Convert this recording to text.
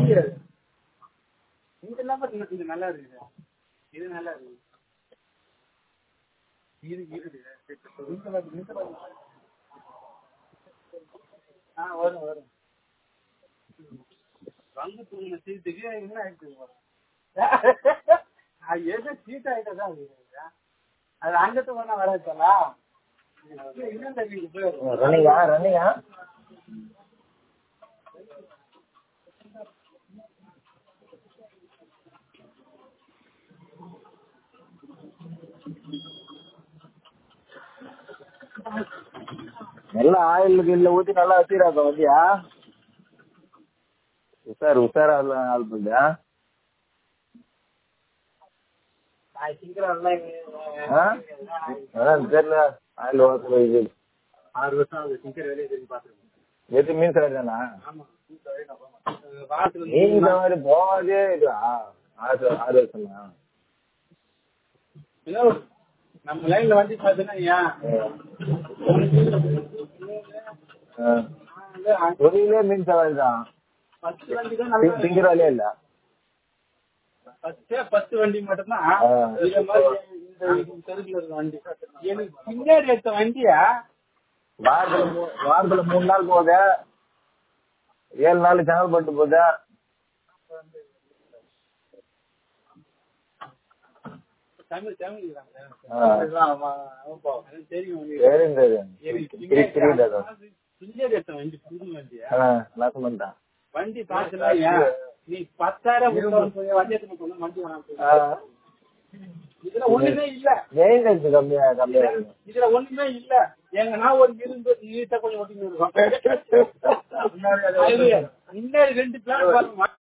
முடியாது இந்த நம்பர் இது நல்லா இருக்குது இது நல்லா இருக்குது இது இருக்குது இந்த மாதிரி, இந்த மாதிரி. ஆ வரும் வரும் வந்து தூங்கின சீட்டுக்கு என்ன ஆயிடுச்சு பாரு. அது எது சீட் ஆயிட்டதா அது அது அங்கத்து ஒண்ணா வராச்சலா இன்னும் தெரியுது போயிடும் ரன்னிங்கா ரன்னிங்கா நல்லா ஆயில் கீழ ஊத்தி நல்லா வச்சிடாக்க வந்தியா உஷார் உஷாரா ஆள் ஆள் பண்ணியா நான் சீக்கிரம் ஆ? அதான் தெரியல ஆயில் ஓத்துல இது ஆறு வருஷம் ஆகுது சீக்கிரம் வெளியே தெரிஞ்சு பாத்துருக்கேன் எது மீன் சார் தானா ஆமா வாரத்துல நீங்க இந்த மாதிரி போகாதே இது ஆ- ஆறு ஆறு வருஷமா ஏதோ நம்ம லைன்ல வண்டி பார்த்தீங்கன்னா ஏன் ஆ. தொழிலே மீன் சவாரி தான் பத்து வண்டி தான் நல்லா திங்கிற வேலையே இல்ல பத்தே பத்து வண்டி மட்டும்தான் ஆ. இந்த மாதிரி இந்த தெருக்குல இருக்க வண்டி எனக்கு பின்னாடி எடுத்த வண்டியா வாரத்துல மூ- வாரத்துல மூணு நாள் போகுது ஏழு நாள் செங்கல்பட்டு போகுது தமிழ் தமிழ் ஆ. ஆமா ஆமாப்பா அது தெரியும் உங்களுக்கு. தெரியும் தெரியும் எனக்கு திரி- திரியுது அது. பின்னாடி பின்னாடி எடுத்த வண்டி புது வண்டியா ஆ, நான் பண்ணிட்டேன் வண்டி பாத்துல நீ பத்தாயிரம் கொடுத்தவன் போய் வண்டி எடுத்து போன வண்டி வேணாம் ஆ. இதுல ஒண்ணுமே இல்ல மெயின்டெனன்ஸ் கம்மியா கம்மியா இருக்கு இதுல ஒண்ணுமே இல்ல எங்க நான் ஒரு இரும்பு நீட்டா கொஞ்சம் ஒட்டின்னு இருக்கோம் முன்னாடி ரெண்டு பிளான்